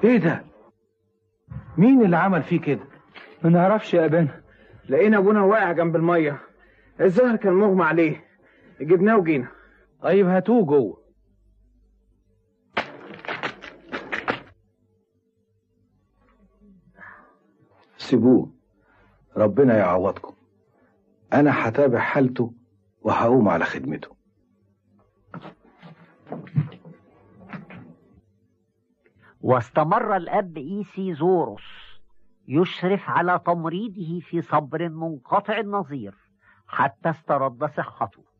ايه ده مين اللي عمل فيه كده ما نعرفش يا ابانا لقينا ابونا واقع جنب الميه الظهر كان مغمى عليه جبناه وجينا طيب هاتوه جوه سيبوه ربنا يعوضكم انا هتابع حالته وهقوم على خدمته واستمر الأب إيسي زوروس يشرف على تمريضه في صبر منقطع النظير حتى استرد صحته